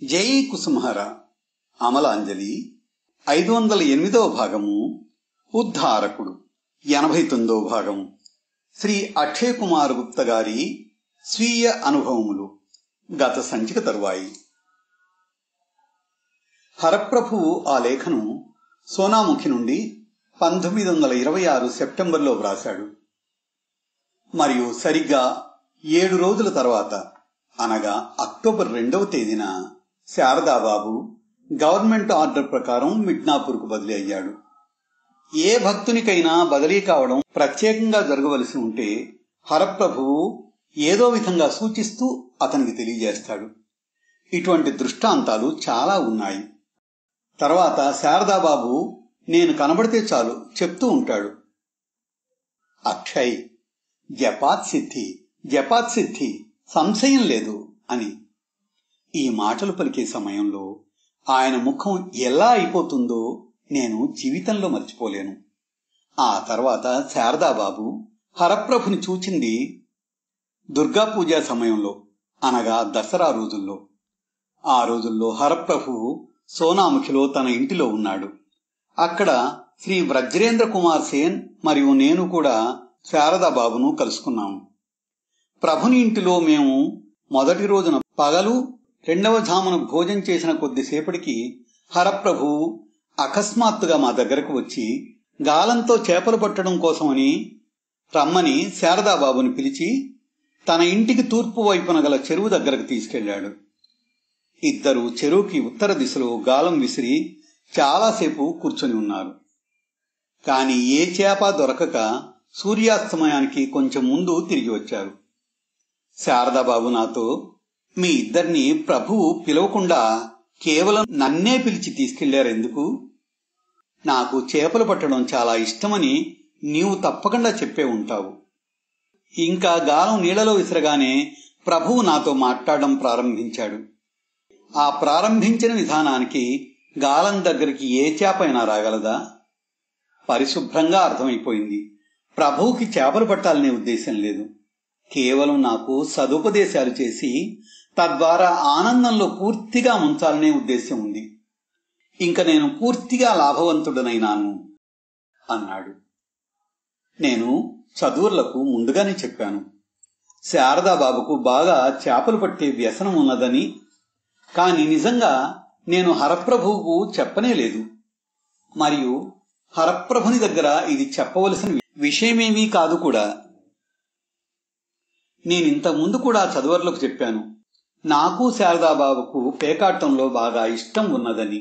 జై కుసుమహర అమలాంజలి ఐదు వందల ఎనిమిదవ భాగము ఉద్ధారకుడు ఎనభై తొమ్మిదవ భాగము శ్రీ అక్షయ్ కుమార్ గుప్త గారి స్వీయ అనుభవములు గత సంచిక తరువాయి హరప్రభువు ఆ లేఖను సోనాముఖి నుండి పంతొమ్మిది వందల ఇరవై ఆరు సెప్టెంబర్లో వ్రాశాడు మరియు సరిగ్గా ఏడు రోజుల తర్వాత అనగా అక్టోబర్ రెండవ తేదీన శారదాబాబు గవర్నమెంట్ ఆర్డర్ ప్రకారం మిడ్నాపూర్కు బదిలీ అయ్యాడు ఏ భక్తునికైనా బదిలీ కావడం ప్రత్యేకంగా జరగవలసి ఉంటే హరప్రభువు ఏదో విధంగా సూచిస్తూ అతనికి తెలియజేస్తాడు ఇటువంటి దృష్టాంతాలు చాలా ఉన్నాయి తర్వాత శారదాబాబు నేను కనబడితే చాలు చెప్తూ ఉంటాడు అక్షయ్ జపాత్ సిద్ధి జపాత్ సిద్ధి సంశయం లేదు అని ఈ మాటలు పలికే సమయంలో ఆయన ముఖం ఎలా అయిపోతుందో నేను జీవితంలో మర్చిపోలేను ఆ తర్వాత శారదాబాబు హరప్రభుని చూచింది దుర్గా పూజ సమయంలో అనగా దసరా రోజుల్లో ఆ రోజుల్లో హరప్రభువు సోనాముఖిలో తన ఇంటిలో ఉన్నాడు అక్కడ శ్రీ వ్రజ్రేంద్ర కుమార్ సేన్ మరియు నేను కూడా శారదాబాబును కలుసుకున్నాము ప్రభుని ఇంటిలో మేము మొదటి రోజున పగలు రెండవ జామున భోజనం చేసిన కొద్దిసేపటికి హరప్రభువు అకస్మాత్తుగా మా దగ్గరకు వచ్చి గాలంతో చేపలు పట్టడం కోసమని రమ్మని శారదాబాబుని పిలిచి తన ఇంటికి తూర్పు వైపున గల చెరువు దగ్గరకు తీసుకెళ్లాడు ఇద్దరు చెరువుకి ఉత్తర దిశలో గాలం విసిరి చాలాసేపు కూర్చొని ఉన్నారు కాని ఏ చేప దొరకక సూర్యాస్తమయానికి కొంచెం ముందు తిరిగి వచ్చారు శారదాబాబు నాతో మీ ఇద్దరిని ప్రభువు పిలవకుండా కేవలం నన్నే పిలిచి తీసుకెళ్లారెందుకు నాకు చేపలు పట్టడం చాలా ఇష్టమని నీవు తప్పకుండా చెప్పే ఉంటావు ఇంకా గాలం నీళ్లలో విసరగానే ప్రభువు నాతో మాట్లాడడం ప్రారంభించాడు ఆ ప్రారంభించిన విధానానికి గాలం దగ్గరికి ఏ చేపైనా రాగలదా పరిశుభ్రంగా అర్థమైపోయింది ప్రభువుకి చేపలు పట్టాలనే ఉద్దేశం లేదు కేవలం నాకు సదుపదేశాలు చేసి తద్వారా ఆనందంలో పూర్తిగా ముంచాలనే ఉద్దేశం ఉంది ఇంక నేను పూర్తిగా లాభవంతుడనైనాను అన్నాడు నేను చదువులకు ముందుగానే చెప్పాను శారదాబాబుకు బాగా చేపలు పట్టే వ్యసనం ఉన్నదని కాని నిజంగా నేను హరప్రభువుకు చెప్పనే లేదు మరియు హరప్రభుని దగ్గర ఇది చెప్పవలసిన విషయమేమీ కాదు కూడా నేనింత ముందు కూడా చదువర్లకు చెప్పాను నాకు శారదాబాబుకు పేకాటంలో బాగా ఇష్టం ఉన్నదని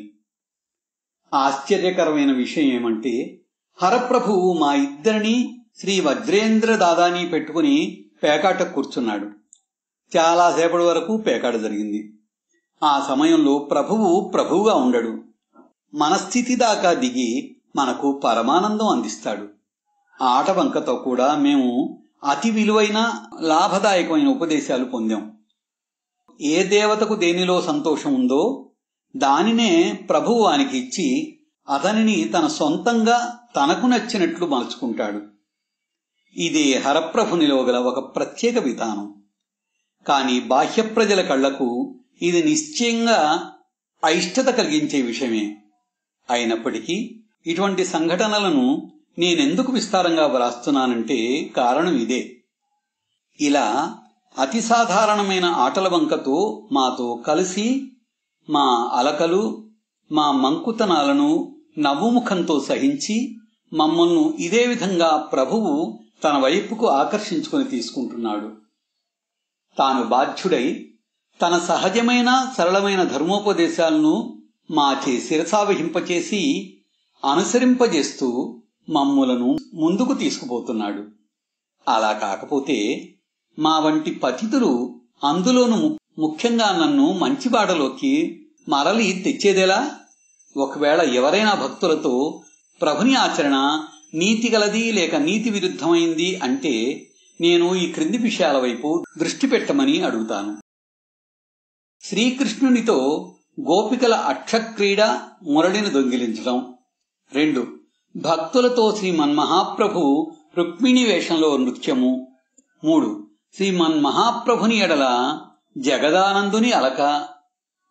ఆశ్చర్యకరమైన విషయం ఏమంటే హరప్రభువు మా ఇద్దరిని శ్రీ వజ్రేంద్ర దాదాని పెట్టుకుని పేకాట కూర్చున్నాడు చాలాసేపటి వరకు పేకాట జరిగింది ఆ సమయంలో ప్రభువు ప్రభువుగా ఉండడు మన స్థితి దాకా దిగి మనకు పరమానందం అందిస్తాడు ఆట వంకతో కూడా మేము అతి విలువైన లాభదాయకమైన ఉపదేశాలు పొందాం ఏ దేవతకు దేనిలో సంతోషం ఉందో దానినే ప్రభువు వానికి ఇచ్చి అతనిని తన సొంతంగా తనకు నచ్చినట్లు మలుచుకుంటాడు ఇదే హరప్రభునిలో గల ఒక ప్రత్యేక విధానం కాని బాహ్య ప్రజల కళ్లకు ఇది నిశ్చయంగా అయిష్టత కలిగించే విషయమే అయినప్పటికీ ఇటువంటి సంఘటనలను నేనెందుకు విస్తారంగా వ్రాస్తున్నానంటే కారణం ఇదే ఇలా అతి సాధారణమైన ఆటల వంకతో మాతో కలిసి మా అలకలు మా మంకుతనాలను నవ్వుముఖంతో సహించి మమ్మల్ని ఇదే విధంగా ప్రభువు తన వైపుకు ఆకర్షించుకుని తీసుకుంటున్నాడు తాను బాధ్యుడై తన సహజమైన సరళమైన ధర్మోపదేశాలను మాచే శిరసావహింపచేసి అనుసరింపజేస్తూ మమ్ములను ముందుకు తీసుకుపోతున్నాడు అలా కాకపోతే మా వంటి పతితులు అందులోను ముఖ్యంగా నన్ను మంచి బాటలోకి మరలి తెచ్చేదేలా ఒకవేళ ఎవరైనా భక్తులతో ప్రభుని ఆచరణ నీతి గలది లేక నీతి విరుద్ధమైంది అంటే నేను ఈ క్రింది విషయాల వైపు దృష్టి పెట్టమని అడుగుతాను శ్రీకృష్ణునితో గోపికల అక్షక్రీడ మురళిని దొంగిలించడం రెండు భక్తులతో శ్రీమన్మహాప్రభు రుక్మిణి వేషంలో నృత్యము మూడు శ్రీమన్మహాప్రభుని ఎడల జగదానందుని అలక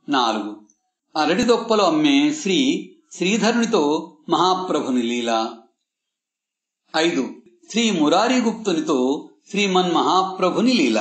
నాలుగు అరటి దొప్పలు అమ్మే శ్రీ శ్రీధరునితో మహాప్రభుని లీల ఐదు శ్రీ మురారి గుప్తునితో శ్రీమన్ మహాప్రభుని లీల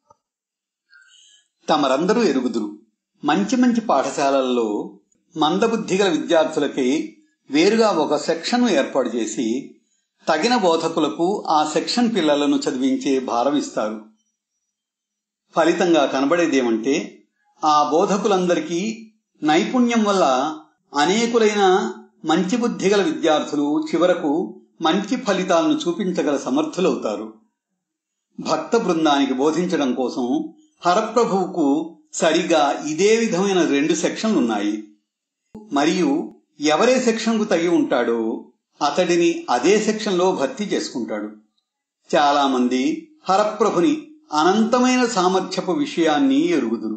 తమరందరూ ఎరుగుదురు మంచి మంచి పాఠశాలల్లో మందబుద్ధి గల విద్యార్థులకి వేరుగా ఒక సెక్షన్ ఏర్పాటు చేసి తగిన బోధకులకు ఆ సెక్షన్ పిల్లలను చదివించే భారం ఇస్తారు ఫలితంగా కనబడేదేమంటే ఆ బోధకులందరికీ నైపుణ్యం వల్ల అనేకులైన మంచి బుద్ధి గల విద్యార్థులు చివరకు మంచి ఫలితాలను చూపించగల సమర్థులవుతారు భక్త బృందానికి బోధించడం కోసం హరప్రభువుకు సరిగా ఇదే విధమైన రెండు సెక్షన్లున్నాయి మరియు ఎవరే సెక్షన్కు తగి ఉంటాడో అతడిని అదే సెక్షన్లో భర్తీ చేసుకుంటాడు చాలా మంది హరప్రభుని అనంతమైన సామర్థ్యపు విషయాన్ని ఎరుగుదురు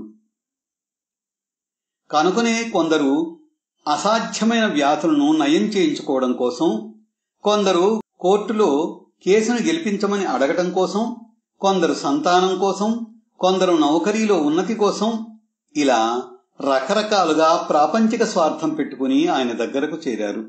కనుకనే కొందరు అసాధ్యమైన వ్యాధులను నయం చేయించుకోవడం కోసం కొందరు కోర్టులో కేసును గెలిపించమని అడగటం కోసం కొందరు సంతానం కోసం కొందరు నౌకరీలో ఉన్నతి కోసం ఇలా రకరకాలుగా ప్రాపంచిక స్వార్థం పెట్టుకుని ఆయన దగ్గరకు చేరారు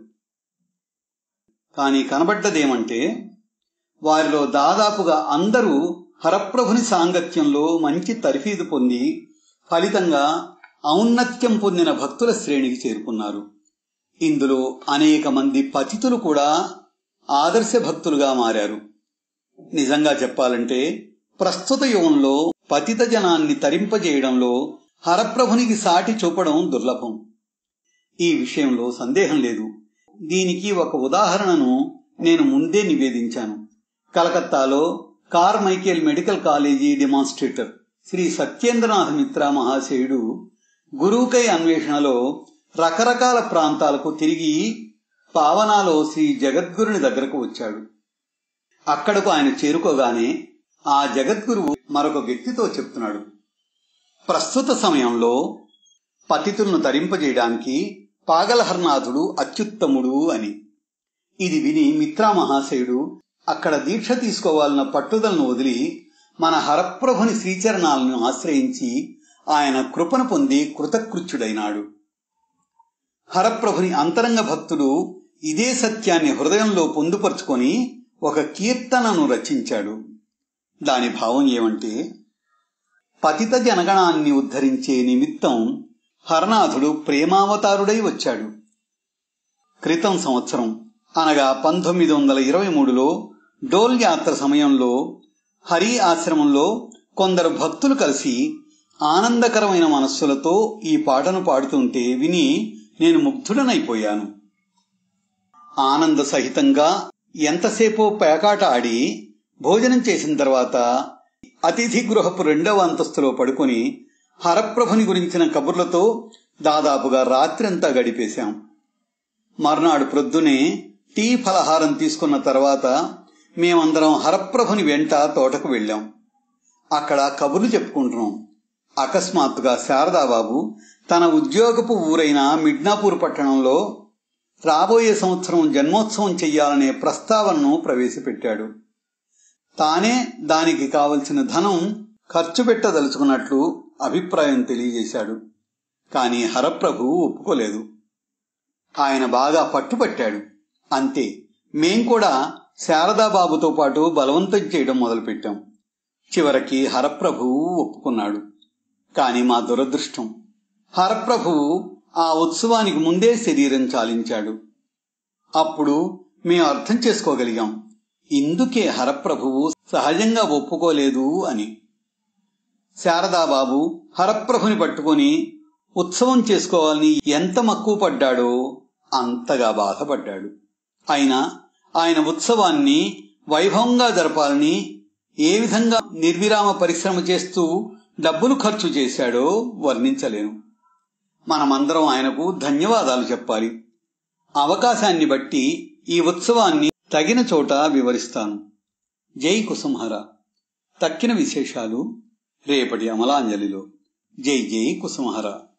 కాని కనబడ్డదేమంటే వారిలో దాదాపుగా అందరూ హరప్రభుని సాంగత్యంలో మంచి తర్ఫీదు పొంది ఫలితంగా ఔన్నత్యం పొందిన భక్తుల శ్రేణికి చేరుకున్నారు ఇందులో అనేక మంది పతితులు కూడా ఆదర్శ భక్తులుగా మారారు నిజంగా చెప్పాలంటే ప్రస్తుత యుగంలో పతిత జనాన్ని తరింపజేయడంలో హరప్రభునికి సాటి చూపడం దుర్లభం ఈ విషయంలో సందేహం లేదు దీనికి ఒక ఉదాహరణను నేను ముందే నివేదించాను కలకత్తాలో Carmichael medical college demonstrator Shri Satyendranath Mitra మహాశయుడు గురువుకై అన్వేషణలో రకరకాల ప్రాంతాలకు తిరిగి పావనాలో శ్రీ జగద్గురుని దగ్గరకు వచ్చాడు అక్కడకు ఆయన చేరుకోగానే ఆ జగద్గురువు మరొక వ్యక్తితో చెప్తున్నాడు ప్రస్తుత సమయంలో పతితులను తరింపజేయడానికి పాగలహర్నాథుడు అత్యుత్తముడు అని ఇది విని మిత్రా మహాశయుడు అక్కడ దీక్ష తీసుకోవాలన్న పట్టుదలను వదిలి మన హరప్రభుని శ్రీచరణాలను ఆశ్రయించి ఆయన కృపను పొంది కృతకృత్యుడైనాడు హరప్రభుని అంతరంగ భక్తుడు ఇదే సత్యాన్ని హృదయంలో పొందుపరుచుకొని ఒక కీర్తనను రచించాడు దాని భావం ఏమంటే పతిత జనగణాన్ని ఉద్ధరించే నిమిత్తం హరనాథుడు ప్రేమావతారుడై వచ్చాడు క్రితం సంవత్సరం అనగా పంతొమ్మిది వందల ఇరవై మూడులో డోల్ యాత్ర సమయంలో హరి ఆశ్రమంలో కొందరు భక్తులు కలిసి ఆనందకరమైన మనస్సులతో ఈ పాటను పాడుతుంటే విని నేను ముగ్ధుడనైపోయాను ఆనంద సహితంగా ఎంతసేపో పేకాట ఆడి భోజనం చేసిన తర్వాత అతిథి గృహపు రెండవ అంతస్తులో పడుకొని హరప్రభుని గురించిన కబుర్లతో దాదాపుగా రాత్రంతా గడిపేశాం మర్నాడు ప్రొద్దునే టీ ఫలహారం తీసుకున్న తర్వాత మేమందరం హరప్రభుని వెంట తోటకు వెళ్ళాం అక్కడ కబుర్లు చెప్పుకుంటున్నాం అకస్మాత్తుగా శారదాబాబు తన ఉద్యోగపు ఊరైన మిడ్నాపూర్ పట్టణంలో రాబోయే సంవత్సరం జన్మోత్సవం చెయ్యాలనే ప్రస్తావనను ప్రవేశపెట్టాడు తానే దానికి కావలసిన ధనం ఖర్చు పెట్టదలుచుకున్నట్లు అభిప్రాయం తెలియజేశాడు కాని హరప్రభు ఒప్పుకోలేదు ఆయన బాగా పట్టుపట్టాడు అంతే మేం కూడా శారదాబాబుతో పాటు బలవంతం చేయడం మొదలుపెట్టాం చివరికి హరప్రభువు ఒప్పుకున్నాడు కాని మా దురదృష్టం హరప్రభువు ఆ ఉత్సవానికి ముందే శరీరం చాలించాడు అప్పుడు మేము అర్థం చేసుకోగలిగాం ఇందుకే హరప్రభువు సహజంగా ఒప్పుకోలేదు అని శారదాబాబు హరప్రభుని పట్టుకొని ఉత్సవం చేసుకోవాలని ఎంత మక్కువ పడ్డాడో అంతగా బాధపడ్డాడు అయినా ఆయన ఉత్సవాన్ని వైభవంగా జరపాలని ఏ విధంగా నిర్విరామ పరిశ్రమ చేస్తూ డబ్బులు ఖర్చు చేశాడో వర్ణించలేను మనమందరం ఆయనకు ధన్యవాదాలు చెప్పాలి అవకాశాన్ని బట్టి ఈ ఉత్సవాన్ని తగిన చోట వివరిస్తాను జై కుసుమహర తక్కిన విశేషాలు రేపటి అమలాంజలిలో జై జై కుసుమహర